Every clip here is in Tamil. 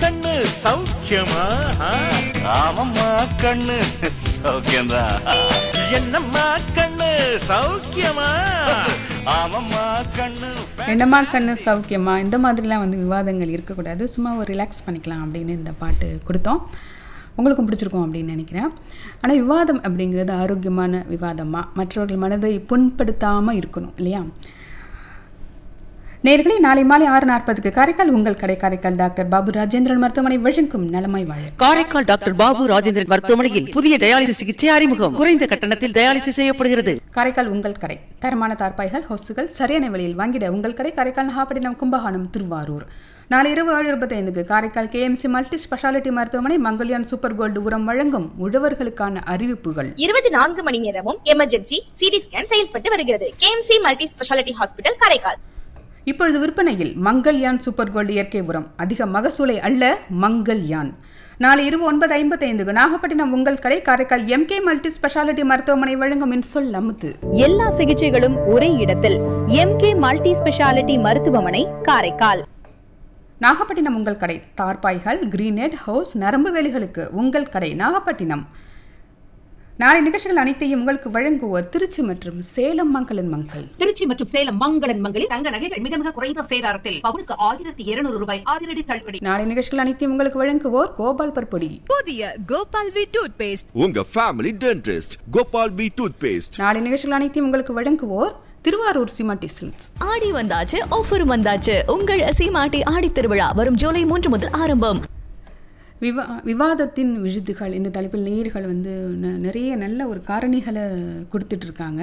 கண்ணு சௌக்கியமா ஆ? ஆமாம்மா கண்ணு சௌக்கியம்தான் என்னம்மா கண்ணு சௌக்கியமா ஆமாம்மா கண்ணு என்னம்மா கண்ணு சௌக்கியமா இந்த மாதிரிலாம் வந்து விவாதங்கள் இருக்கக்கூடாது சும்மா ஒரு ரிலாக்ஸ் பண்ணிக்கலாம் அப்படின்னு இந்த பாட்டு கொடுத்தோம் உங்களுக்கும் பிடிச்சிருக்கும் அப்படின்னு நினைக்கிறேன் ஆனால் விவாதம் அப்படிங்கிறது ஆரோக்கியமான விவாதமாக மற்றவர்கள் மனதை புண்படுத்தாமல் இருக்கணும் இல்லையா நேர்களே நாளை மாலை ஆறு நாற்பதுக்கு காரைக்கால் உங்கள் கடை காரைக்கால் டாக்டர் பாபு ராஜேந்திரன் மருத்துவமனை வழங்கும் நலமாய் வாழ காரைக்கால் டாக்டர் பாபு ராஜேந்திரன் மருத்துவமனையில் புதிய டயாலிசிஸ் சிகிச்சை அறிமுகம் குறைந்த கட்டணத்தில் டயாலிசிஸ் செய்யப்படுகிறது காரைக்கால் உங்கள் கடை தரமான தார்பாய்கள் ஹொஸ்ஸுகள் சரியான விலையில் வாங்கிட உங்கள் கடை காரைக்கால் நாகப்பட்டினம் கும்பகோணம் திருவாரூர் நாளை இரவு ஏழு இருபத்தைந்துக்கு காரைக்கால் கேஎம்சி மல்டி ஸ்பெஷாலிட்டி மருத்துவமனை மங்கல்யான் சூப்பர் கோல்டு உரம் வழங்கும் உழவர்களுக்கான அறிவிப்புகள் இருபத்தி நான்கு மணி நேரமும் எமர்ஜென்சி சிடி ஸ்கேன் செயல்பட்டு வருகிறது KMC multi speciality hospital Karaikal இப்பொழுது விற்பனையில் மங்கல்யான் சூப்பர் கோல்டு இயற்கை உரம் அதிக மகசூலை அல்ல மங்கல்யான் நாளை இரவு ஒன்பது ஐம்பத்தைந்துக்கு நாகப்பட்டினம் உங்கள் கடை காரைக்கால் எம்கே மல்டி ஸ்பெஷாலிட்டி மருத்துவமனை வழங்கும் இன்சொல் அமுத்து எல்லா சிகிச்சைகளும் ஒரே இடத்தில் எம்கே மல்டி ஸ்பெஷாலிட்டி மருத்துவமனை காரைக்கால் நாகப்பட்டினம் உங்கள் கடை தார்பாய்கள் கிரீனெட் ஹவுஸ் நரம்பு வேலிகளுக்கு உங்கள் கடை நாகப்பட்டினம் நாளை நிகழ்ச்சிகள் அனைத்தையும் உங்களுக்கு வழங்குவோர் திருச்சி மற்றும் சேலம் மங்களன் மங்கள் திருச்சி மற்றும் சேலம் மங்களன் மங்களில் தங்க நகைகள் மிக மிக குறைந்த சேதாரத்தில் பவுனுக்கு ஆயிரத்தி இருநூறு ரூபாய் அதிரடி தள்ளுபடி நாளை நிகழ்ச்சிகள் அனைத்தையும் உங்களுக்கு வழங்குவோர் கோபால் பற்பொடி புதிய கோபால் வி டூத் பேஸ்ட் உங்க family dentist Gopal P toothpaste நாளை நிகழ்ச்சிகள் அனைத்தையும் உங்களுக்கு வழங்குவோர் திருவாரூர் சிமாட்டி சில்க்ஸ் ஆடி வந்தாச்சு ஆஃபர் வந்தாச்சு உங்கள் சீமாட்டி ஆடி திருவிழா வரும் ஜூலை மூன்று முதல் ஆரம்பம் விவா விவாதத்தின் விழுதுகள் இந்த தலைப்பில் நேயர்கள் வந்து ந- நிறைய நல்ல ஒரு காரணிகளை கொடுத்துட்ருக்காங்க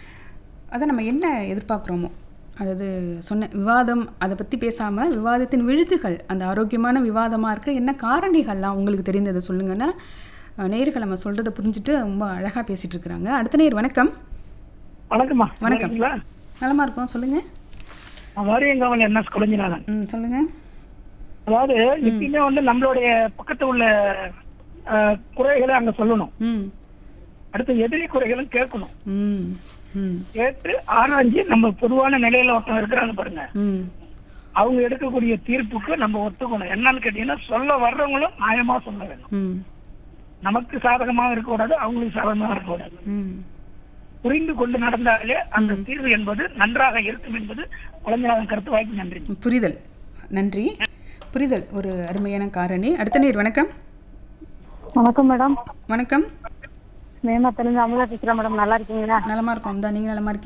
அதை நம்ம என்ன எதிர்பார்க்குறோமோ அதாவது சொன்ன விவாதம் அதை பற்றி பேசாமல் விவாதத்தின் விழுதுகள் அந்த ஆரோக்கியமான விவாதமாக இருக்க என்ன காரணிகள்லாம் உங்களுக்கு தெரிந்ததை சொல்லுங்கன்னா அஹ், நேயர்கள் நம்ம சொல்கிறத புரிஞ்சுட்டு ரொம்ப அழகாக பேசிகிட்டு இருக்கிறாங்க அடுத்த நேர் வணக்கம் வணக்கம்மா வணக்கம். இருக்கீங்களா? நலமா இருக்கோம் சொல்லுங்கள் நான் வாரியங்காவல் என்ன குழஞ்சினாதான் ம் சொல்லுங்கள் அதாவது எப்பயுமே வந்து நம்மளுடைய பக்கத்து உள்ள அஹ், குறைகளை அங்க சொல்லணும் ம் அடுத்து எதிரி குறைகளும் கேட்கணும் ம் ம் கேட்டு ஆராய்ஞ்சு நம்ம பொதுவான நிலையில ஒருத்தவங்க இருக்கிறாங்க பாருங்க ம் அவங்க எடுக்கக்கூடிய தீர்ப்புக்கு நம்ம ஒத்துக்கணும் என்னன்னு கேட்டீங்கன்னா சொல்ல வர்றவங்களும் நியாயமா சொல்ல வேணும் ம் நமக்கு சாதகமா இருக்கக்கூடாது அவங்களுக்கு சாதகமா இருக்கக்கூடாது ம் புரிந்து கொண்டு நடந்தாலே அந்த தீர்வு என்பது நன்றாக இருக்கும் என்பது குழந்தைநாதன் கருத்து வாய்ப்பு நன்றி புரிதல் நன்றி புரிதல் ஒரு அருமையான காரணி அடுத்த நேர் வணக்கம் வணக்கம் மேடம் வணக்கம் மேமத்திலிருந்து அமுதா பேசுறேன் மேடம் நல்லா இருக்கீங்களா நலமா இருக்கோம் தான் நீங்க நலமா இருக்கீங்க